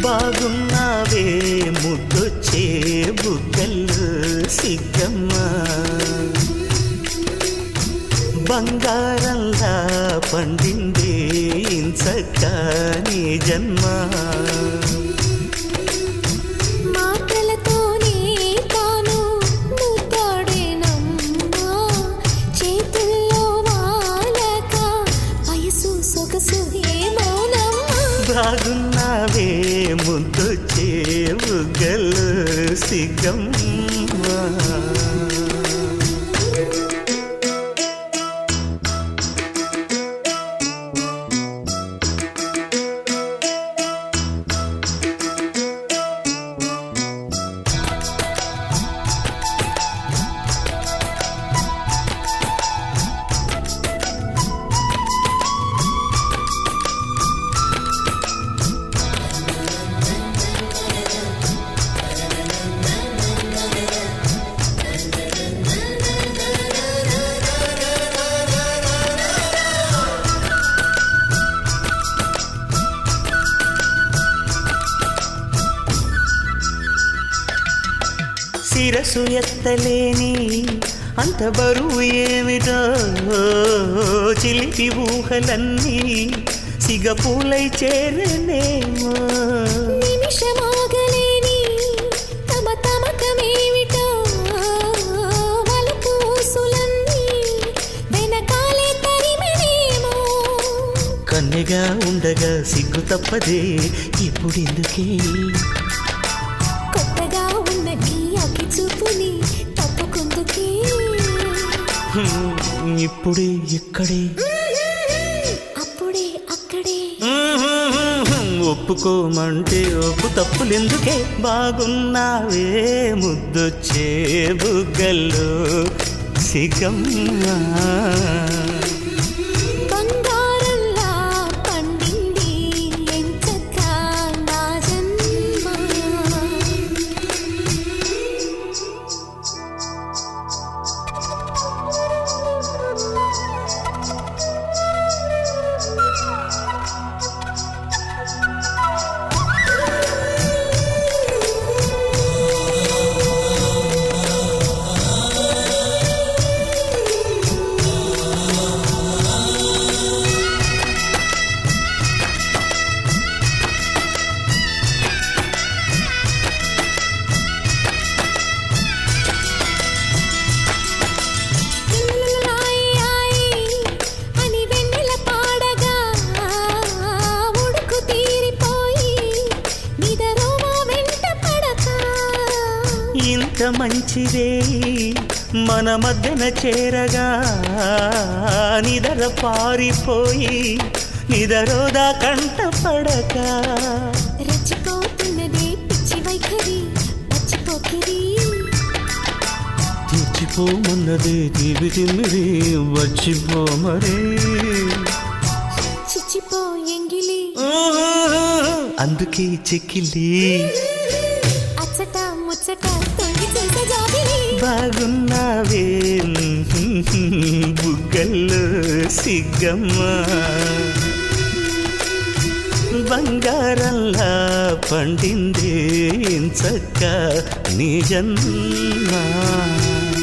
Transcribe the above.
బాగున్నావే ముద్దొచ్చే బుగ్గలు సిగ్గమ్మ బంగారంలా పండిందే ఇంచక్క నీ జన్మ మాటలతోనే తాను ముద్దాడేనమ్మా చేతుల్లో వాలక వయసు సొగసు ఏమోనమ్మా బాగున్నావే ముద్దొచ్చే బుగ్గలు సిగ్గమ్మ శిరసు ఎత్తలేని అంత బరువు ఏమిటో చిలిపి ఊహలన్నీ సిగపూలై చేరనేమో నిమిషమాగలేని తమ తమకమేమిటో వలపు ఊసులన్నీ వెనకాలే తరిమినేమో కన్నెగా ఉండగా సిగ్గు తప్పదే ఇప్పుడెందుకే కొత్తగా ఉన్న నీ అగ్గి చూపుని తప్పుకుందుకే హ్మ్, ఇప్పుడే ఇక్కడే అప్పుడే అక్కడే హ్మ్, ఒప్పుకోమంటే ఒప్పు తప్పులెందుకే బాగున్నావే ముద్దొచ్చే బుగ్గల్లో సిగమ్మ బంగారంలా పండింది ఎంచక్క నా జన్మ అని వెన్నెల పాడగా ఉడుకు తీరిపోయి నిదరోమా వెంట పడతా ఇంత మంచిదే మన మధ్యన చేరగా నిదర పారిపోయి నిదరోదా కంట పడక రెచ్చిపోతున్నదే పిచ్చి వైఖరి మర్చిపోకిరి తెచ్చిపోమన్నదే తీపి తిమ్మిరి వచ్చిపో మరి చిచ్చిపో ఎంగిలి అందుకే చెక్కిలి అచ్చట ముచ్చట తొంగి చూసే జాబిలి బాగున్నావే బుగ్గల్లో సిగ్గమ్మ బంగారంలా పండిందే చక్క నీ జన్మ